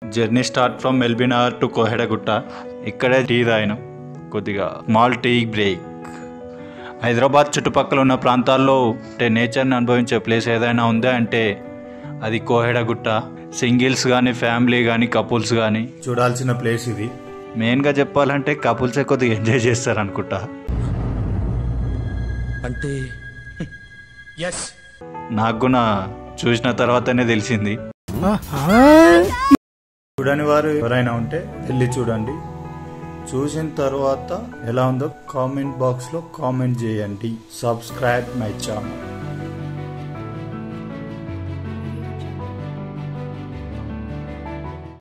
journey start from LB Nagar to Kohedagutta ఇక్కడే tea తాగినాం కొద్దిగా small tea break Hyderabad చుట్టుపక్కల ఉన్న ప్రాంతాల్లో అంటే నేచర్ని అనుభవించే ప్లేస్ ఏదైనా ఉందా అంటే అది కోహెడగుట్ట సింగిల్స్ కానీ ఫ్యామిలీ కానీ కపుల్స్ కానీ చూడాల్సిన ప్లేస్ ఇది మెయిన్గా చెప్పాలంటే కపుల్సే కొద్దిగా ఎంజాయ్ చేస్తారు అనుకుంటా అంటే ఎస్ నాకు కూడా చూసిన తర్వాతనే తెలిసింది చూడని వారు ఎవరైనా ఉంటే వెళ్ళి చూడండి చూసిన తర్వాత ఎలా ఉందో కామెంట్ బాక్స్ లో కామెంట్ చేయండి సబ్స్క్రైబ్ మై ఛానల్